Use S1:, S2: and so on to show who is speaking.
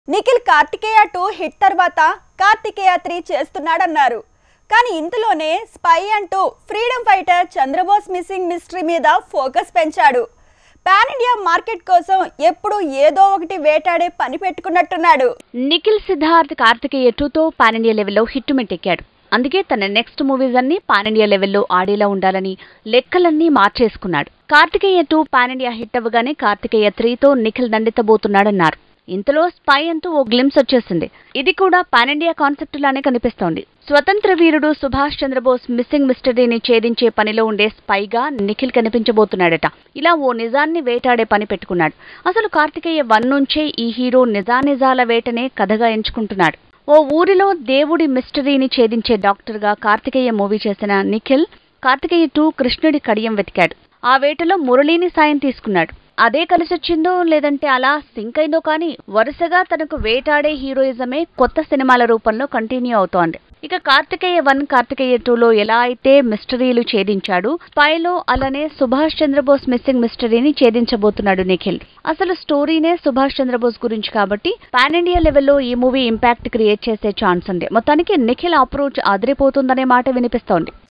S1: Nikhil Karthikeya two hit తర్వాత Karthikeya three చేస్తున్నాడన్నారు కానీ ఇంతలోనే స్పై అంటూ freedom fighter Chandra Bose missing mystery మీద ఫోకస్ పెంచాడు పాన్ ఇండియా మార్కెట్ కోసం ఎప్పుడు ఏదో ఒకటి వేటాడే పని పెట్టుకున్నట్టున్నాడు
S2: నిఖిల్ సిద్ధార్థ్ కార్తికేయ టూతో పాన్ ఇండియా లెవెల్లో హిట్ మెట్టెక్కాడు అందుకే తన నెక్స్ట్ మూవీస్ అన్ని పాన్ ఇండియా లెవెల్లో ఆడేలా ఉండాలని లెక్కలన్నీ మార్చేసుకున్నాడు Karthikeya two pan India hit అవ్వగానే కార్తికేయ త్రీతో నిఖిల్ దండెత్తబోతున్నాడన్నారు ఇంతలో స్పై అంటూ ఓ గ్లిమ్స్ వచ్చేసింది ఇది కూడా పాన్ ఇండియా కాన్సెప్ట్ లానే కనిపిస్తోంది స్వతంత్ర వీరుడు సుభాష్ చంద్రబోస్ మిస్సింగ్ మిస్టరీని ఛేదించే పనిలో ఉండే స్పైగా నిఖిల్ కనిపించబోతున్నాడట ఇలా ఓ నిజాన్ని వేటాడే పని పెట్టుకున్నాడు అసలు కార్తికేయ వన్ నుంచే ఈ హీరో నిజానిజాల వేటనే కథగా ఎంచుకుంటున్నాడు ఓ ఊరిలో దేవుడి మిస్టరీని ఛేదించే డాక్టర్గా కార్తికేయ మూవీ చేసిన నిఖిల్ కార్తికేయ టూ కృష్ణుడి కడియం వెతికాడు ఆ వేటలో మురళీని సాయం తీసుకున్నాడు అదే కలిసొచ్చిందో లేదంటే అలా సింక్ అయిందో కానీ వరుసగా తనకు వేటాడే హీరోయిజమే కొత్త సినిమాల రూపంలో కంటిన్యూ అవుతోంది ఇక కార్తికేయ వన్ కార్తికేయ టూలో ఎలా అయితే మిస్టరీలు ఛేదించాడు స్పైలో అలానే సుభాష్ చంద్రబోస్ మిస్సింగ్ మిస్టరీని ఛేదించబోతున్నాడు నిఖిల్ అసలు స్టోరీనే సుభాష్ చంద్రబోస్ గురించి కాబట్టి పాన్ ఇండియా లెవెల్లో ఈ మూవీ ఇంపాక్ట్ క్రియేట్ చేసే ఛాన్స్ ఉంది మొత్తానికి నిఖిల్ అప్రోచ్ అదిరిపోతుందనే మాట వినిపిస్తోంది